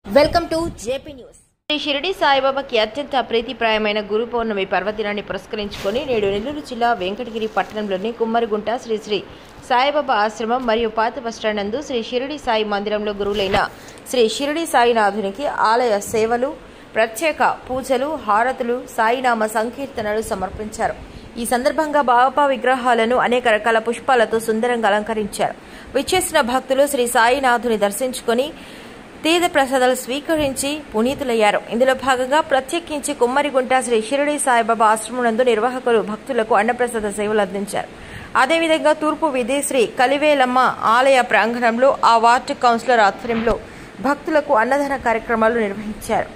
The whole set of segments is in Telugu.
welcome to JP news Shri Shirdi సాయిబాబాకి అత్యంత ప్రీతిప్రాయమైన గురు పౌర్ణమి పర్వదినాన్ని పురస్కరించుకొని నేడు నెల్లూరు జిల్లా వెంకటగిరి పట్టణంలోని కుమ్మరిగుంట శ్రీ శ్రీ సాయిబాబా ఆశ్రమం మరియు పాత బస్టాండ్ నందు శ్రీ షిరిడి సాయి మందిరంలో గురువులైన శ్రీ షిరిడి సాయినాథునికి ఆలయ సేవలు ప్రత్యేక పూజలు హారతులు సాయినామ సంకీర్తనలు సమర్పించారు ఈ సందర్భంగా బాబా విగ్రహాలను అనేక రకాల పుష్పాలతో సుందరంగా అలంకరించారు విచ్చేసిన భక్తులు శ్రీ సాయినాథుని దర్శించుకొని తీర్థ ప్రసాదాలు స్వీకరించి పునీతులయ్యారు ఇందులో భాగంగా ప్రత్యేకించి కుమ్మరిగుంట శ్రీ షిరిడి సాయిబాబా ఆశ్రమం నందు నిర్వాహకులు భక్తులకు అన్నప్రసాద సేవలు అందించారు అదేవిధంగా తూర్పు వీధి శ్రీ కలివేలమ్మ ఆలయ ప్రాంగణంలో ఆ వార్డు కౌన్సిలర్ ఆధ్వర్యంలో భక్తులకు అన్నదాన కార్యక్రమాలు నిర్వహించారు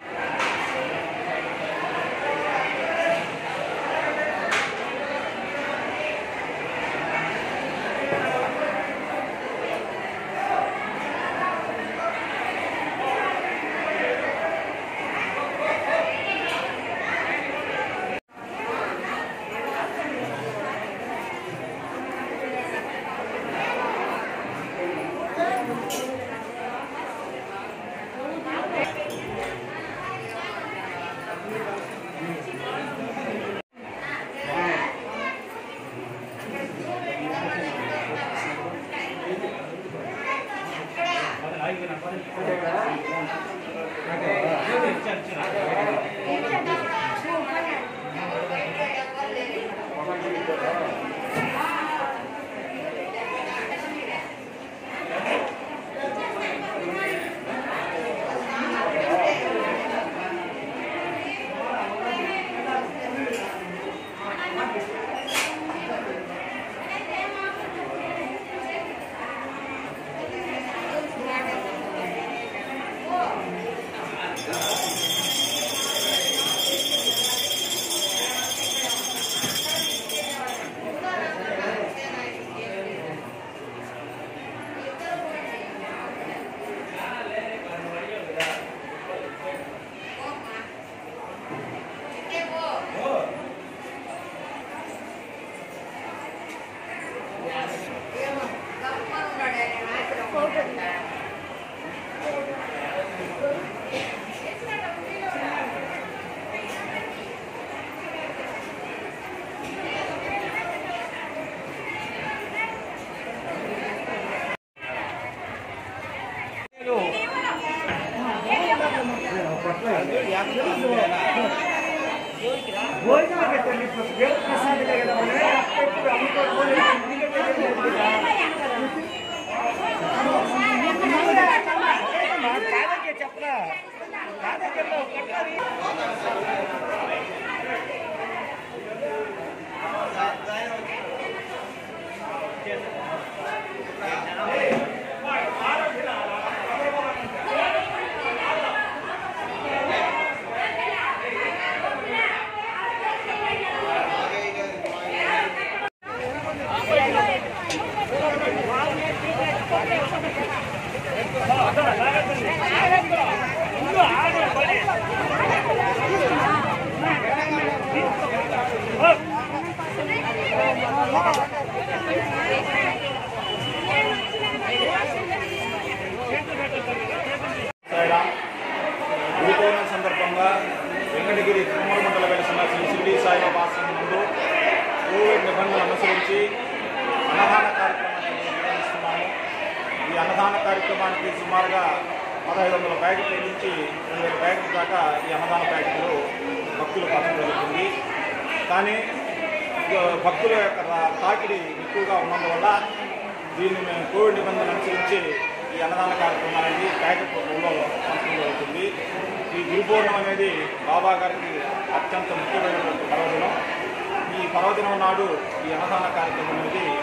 సాయిరామ్ గురు పౌర్ణమి సందర్భంగా వెంకటగిరి కుమ్మరిమండల వెలిసిన శ్రీ షిరిడి సాయిబాబా ఆశ్రమం నందు కోవిడ్ నిబంధనలు అనుసరించి అన్నదాన కార్యక్రమాన్ని నిర్వహిస్తున్నాము ఈ అన్నదాన కార్యక్రమానికి సుమారుగా పదహైదు వందల ప్యాకెట్ల నుంచి రెండు వేల ప్యాకెట్ల దాకా ఈ అన్నదాన ప్యాకెట్లు భక్తులు పంచడం జరుగుతుంది కానీ ఇక భక్తుల యొక్క రా- తాకిడి ఎక్కువగా ఉన్నందువల్ల దీన్ని మేము కోవిడ్ నిబంధనలు అనుసరించి ఈ అన్నదాన కార్యక్రమాన్ని ప్యాకెట్ రూపంలో పంచడం జరుగుతుంది ఈ గురు పౌర్ణమి అనేది బాబా గారికి అత్యంత ముఖ్యమైనటువంటి పర్వదినం ఈ పర్వదినం నాడు ఈ అన్నదాన కార్యక్రమం అనేది